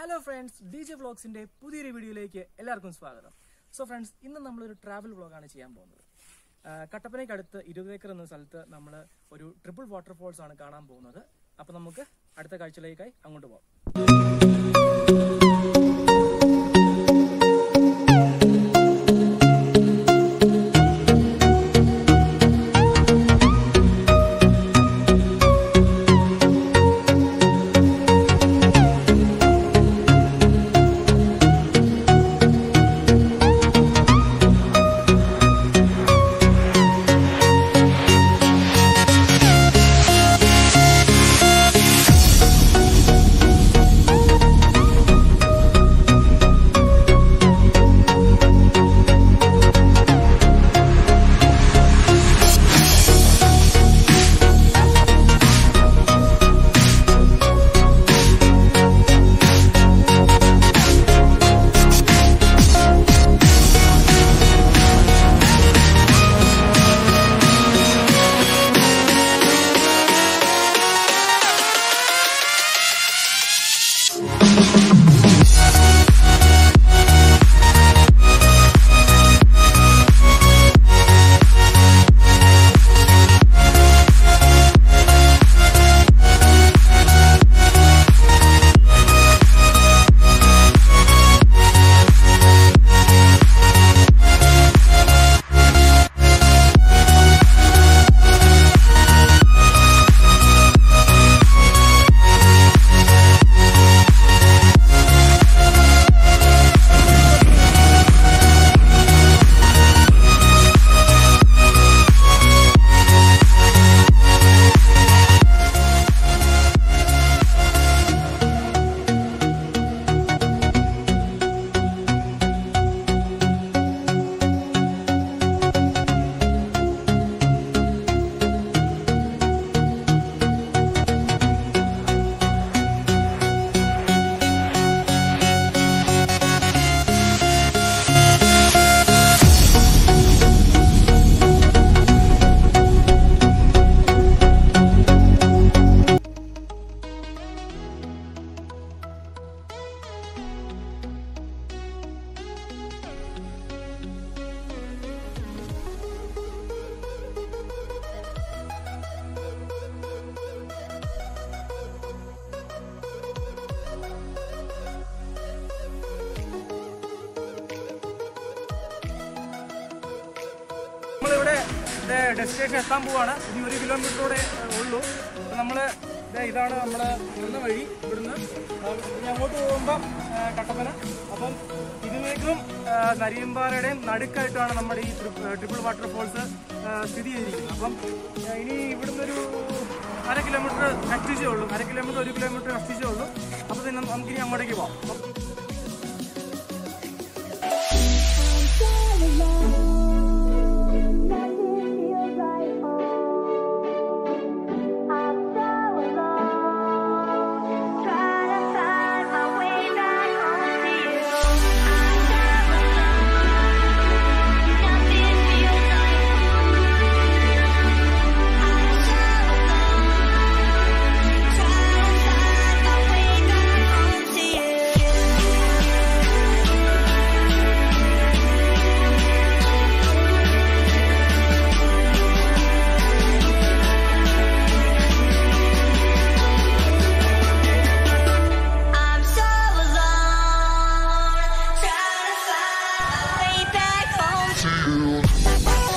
Hello friends D J വ്ളോഗ്സിന്റെ പുതിയൊരു വീഡിയോയിലേക്ക് എല്ലാവർക്കും സ്വാഗതം സോ ഫ്രണ്ട്സ് ഇന്ന് നമ്മളൊരു ട്രാവൽ വ്ളോഗാണ് ചെയ്യാൻ പോകുന്നത് ആ, കട്ടപ്പനയ്ക്കടുത്ത് ഇരുപത് ഏക്കർ എന്ന സ്ഥലത്ത് നമ്മൾ ഒരു ട്രിപ്പിൾ വാട്ടർഫോൾസ് ആണ് കാണാൻ പോകുന്നത് അപ്പൊ നമുക്ക് അടുത്ത കാഴ്ചയിലേക്കായി അങ്ങോട്ട് പോകാം നമ്മളിവിടെ ഡെസ്റ്റിനേഷൻ എത്താൻ പോവാണ് ഇനി ഒരു കിലോമീറ്ററോടെ ഉള്ളൂ അപ്പൊ നമ്മള് ദേ ഇതാണ് നമ്മുടെ വരുന്ന വഴി ഇവിടുന്ന് ആ, ഇനി അങ്ങോട്ട് പോകുമ്പോൾ കട്ടപ്പന അപ്പം ഇരുമേക്കും നരിയമ്പാറയുടെയും നടുക്കായിട്ടാണ് നമ്മുടെ ഈ ട്രിപ്പിൾ വാട്ടർഫോൾസ് സ്ഥിതി ചെയ്തിരിക്കുന്നത് അപ്പം ആ, ഇനി ഇവിടുന്ന് ഒരു അര കിലോമീറ്റർ കഷ്ടിച്ചേ ഉള്ളൂ അര കിലോമീറ്റർ ഒരു കിലോമീറ്റർ കഷ്ടിച്ചേ ഉള്ളൂ അപ്പോൾ പിന്നെ നമുക്കിനി അങ്ങോട്ടേക്ക് പോവാം അപ്പം I'm so alone, trying to find my way back home to you.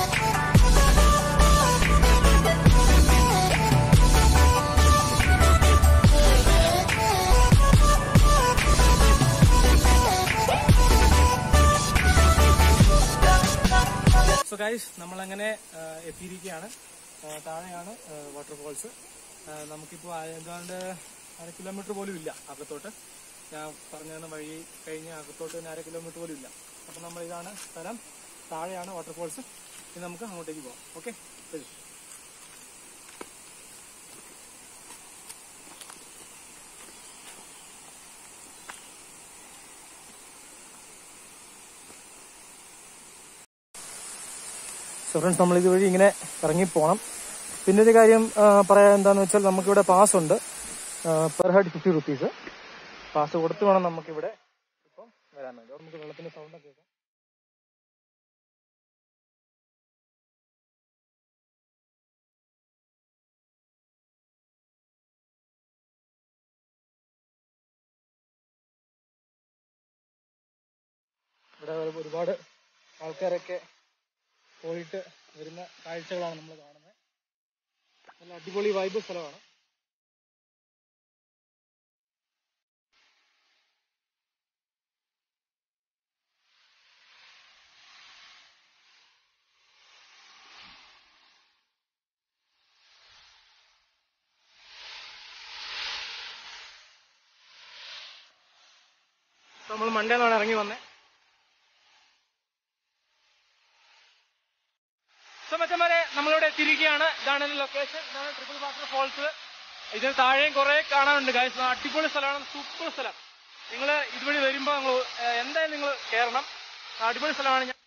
So guys നമ്മളങ്ങനെ ആ, എത്തിയിരിക്കുകയാണ് ആ, താഴെയാണ് വാട്ടർഫോൾസ് നമുക്കിപ്പോൾ ഏതാണ്ട് അര കിലോമീറ്റർ പോലും ഇല്ല അകത്തോട്ട് ഞാൻ പറഞ്ഞു തന്ന വഴി കഴിഞ്ഞ് അകത്തോട്ട് തന്നെ അര കിലോമീറ്റർ പോലും ഇല്ല അപ്പം നമ്മൾ ഇതാണ് സ്ഥലം താഴെയാണ് വാട്ടർഫോൾസ് ഇനി നമുക്ക് അങ്ങോട്ടേക്ക് പോകാം ഓക്കെ ശരി സോ ഫ്രണ്ട്സ് നമ്മൾ ഇതുവഴി ഇങ്ങനെ ഇറങ്ങി പോകണം പിന്നെ ഒരു കാര്യം ആ, പറയാൻ എന്താന്ന് വെച്ചാൽ നമുക്കിവിടെ പാസ് ഉണ്ട് per head fifty rupees pass കൊടുത്തു വേണം നമുക്കിവിടെ ഇപ്പം വരാൻ വേണ്ടി അവിടെ നമുക്ക് വെള്ളത്തിന്റെ സൗണ്ട് ഒക്കെ കേൾക്കാം ഇവിടെ ഒരു- ഒരുപാട് ആൾക്കാരൊക്കെ പോയിട്ട് വരുന്ന കാഴ്ചകളാണ് നമ്മൾ കാണുന്നത് നല്ല അടിപൊളി വൈബ് സ്ഥലമാണ് നമ്മൾ മണ്ടേ നിന്നാണ് ഇറങ്ങി വന്നത് സോ മച്ചന്മാരെ നമ്മളിവിടെ എത്തിയിരിക്കുകയാണ് ഇതാണ് ഇതിന്റെ ലൊക്കേഷൻ ഇതാണ് ട്രിപ്പിൾ വാട്ടർ ഫോൾസ് ഇതിന് താഴെയും കുറെ കാണാനുണ്ട് ഗൈസ് അടിപൊളി സ്ഥലമാണ് സൂപ്പർ സ്ഥലം നിങ്ങൾ ഇതുവഴി വരുമ്പോൾ നിങ്ങൾ എന്തായാലും നിങ്ങൾ കയറണം അടിപൊളി സ്ഥലമാണ് ഞാൻ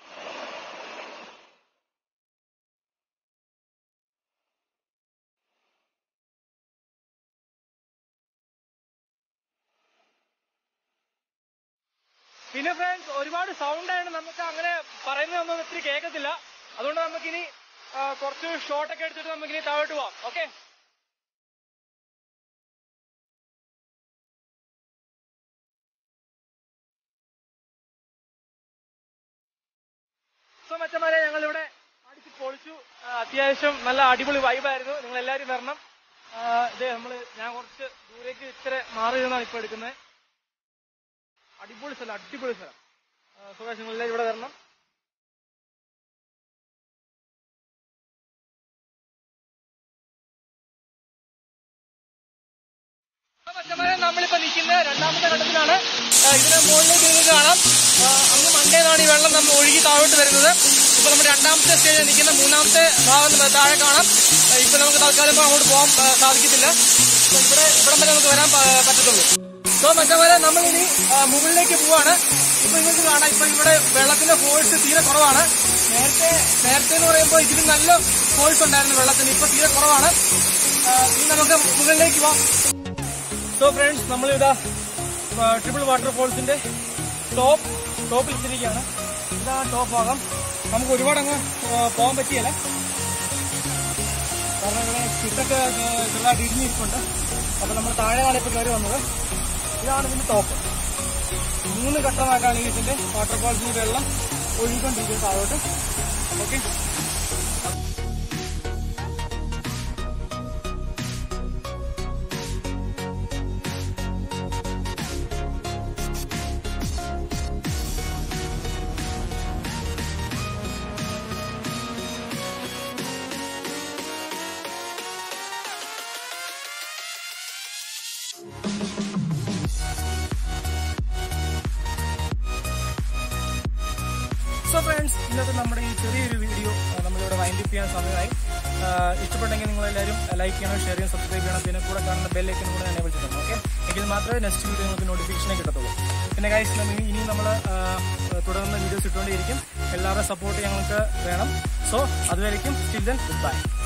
പിന്നെ ഫ്രണ്ട്സ് ഒരുപാട് സൗണ്ട് ആയതുകൊണ്ട് നമുക്ക് അങ്ങനെ പറയുന്നതൊന്നും ഒത്തിരി കേൾക്കത്തില്ല അതുകൊണ്ട് നമുക്കിനി ആ, കുറച്ച് ഷോട്ട് ഒക്കെ എടുത്തിട്ട് നമുക്കിനി താഴോട്ട് പോവാം ഓക്കെ സോ മച്ചന്മാരെ ഞങ്ങൾ ഇവിടെ അടിച്ച് പൊളിച്ചു ആ, അത്യാവശ്യം നല്ല അടിപൊളി വൈബായിരുന്നു നിങ്ങൾ എല്ലാവരും വരണം ആ, ഇതേ നമ്മള് ഞാൻ കുറച്ച് ദൂരേക്ക് ഇത്ര മാറി നിന്നാണ് ഇപ്പൊ എടുക്കുന്നത് അടിപൊളി സ്ഥലം അടിപൊളി സ്ഥലം ആ, സുഖാഷ് നിങ്ങൾ എല്ലാവരും ഇവിടെ വരണം ആ, മച്ചന്മാരെ നമ്മളിപ്പോ നിൽക്കുന്ന രണ്ടാമത്തെ ഘട്ടത്തിലാണ് ആ, ഇതിന് മുകളിലേക്ക് നിങ്ങൾക്ക് കാണാം ആ, അങ്ങ് മണ്ടേന്നാണ് ഈ വെള്ളം നമ്മൾ ഒഴുകി താഴോട്ട് വരുന്നത് ഇപ്പൊ നമ്മുടെ രണ്ടാമത്തെ സ്റ്റേജിൽ നിൽക്കുന്ന മൂന്നാമത്തെ ഭാഗം നമുക്ക് താഴെ കാണാം ആ, ഇപ്പൊ നമുക്ക് തൽക്കാലം ഇപ്പൊ അങ്ങോട്ട് പോകാൻ ആ, സാധിക്കത്തില്ല ഇപ്പൊ ഇവിടെ ഇവിടം വരെ നമുക്ക് വരാൻ പ- പറ്റത്തുള്ളൂ സോ മറ്റവരെ നമ്മൾ ഇനി മുകളിലേക്ക് പോവാണ് ഇപ്പൊ നിങ്ങൾക്ക് കാണാം ഇപ്പൊ ഇവിടെ വെള്ളത്തിന്റെ ഫോഴ്സ് തീരെ കുറവാണ് നേരത്തെ നേരത്തെ എന്ന് പറയുമ്പോൾ ഇതിന് നല്ല ഫോഴ്സ് ഉണ്ടായിരുന്നു വെള്ളത്തിന് ഇപ്പൊ തീരെ കുറവാണ് ആ, ഇനി നമുക്ക് മുകളിലേക്ക് പോവാം സോ ഫ്രണ്ട്സ് നമ്മളിതാ ട്രിപ്പിൾ വാട്ടർഫോൾസിന്റെ ടോപ്പ് ടോപ്പിൽ എത്തിയിരിക്കുകയാണ് ഇതാണ് ടോപ്പ് ഭാഗം നമുക്ക് ഒരുപാട് അങ്ങ് ആ, പോകാൻ പറ്റിയല്ല കാരണം ഇവിടെ ചുറ്റൊക്കെ ആ, ചെറുതായിട്ട് ഇടിഞ്ഞിരിപ്പുണ്ട് അപ്പൊ നമ്മൾ താഴെയാണ് ഇപ്പൊ കയറി വന്നത് ഇതാണ് ഇതിന്റെ ടോപ്പ് മൂന്ന് ഘട്ടമായിട്ടാണ് ഈ ഇതിന്റെ വാട്ടർഫോൾസിന്റെ വെള്ളം ഒഴുകിക്കൊണ്ടിരിക്കുന്നത് താഴോട്ട് ഓക്കെ സോ ഫ്രണ്ട്സ് ഇന്നത്തെ നമ്മുടെ ഈ ചെറിയൊരു വീഡിയോ ആ, നമ്മളിവിടെ വൈൻഡ് അപ്പ് ചെയ്യാൻ സമയമായി ആ, ഇഷ്ടപ്പെട്ടെങ്കിൽ നിങ്ങൾ എല്ലാവരും ലൈക്ക് ചെയ്യണം ഷെയർ ചെയ്യണം സബ്സ്ക്രൈബ് ചെയ്യണം പിന്നെ കൂടെ കാണുന്ന ബെല്ലൈക്കൻ കൂടെ എന്നെ വിളിച്ചിട്ടുണ്ട് ഓക്കെ എങ്കിൽ മാത്രമേ നെക്സ്റ്റ് വീഡിയോ നിങ്ങൾക്ക് നോട്ടിഫിക്കേഷനെ കിട്ടത്തുള്ളൂ പിന്നെ ഗൈസ് ഇനി നമ്മൾ തുടർന്ന് വീഡിയോസ് ഇട്ടുകൊണ്ടേയിരിക്കും എല്ലാവരുടെ സപ്പോർട്ട് ഞങ്ങൾക്ക് വേണം സോ അതുവരെയും സ്റ്റിൽ ദൻ ഗുഡ് ബൈ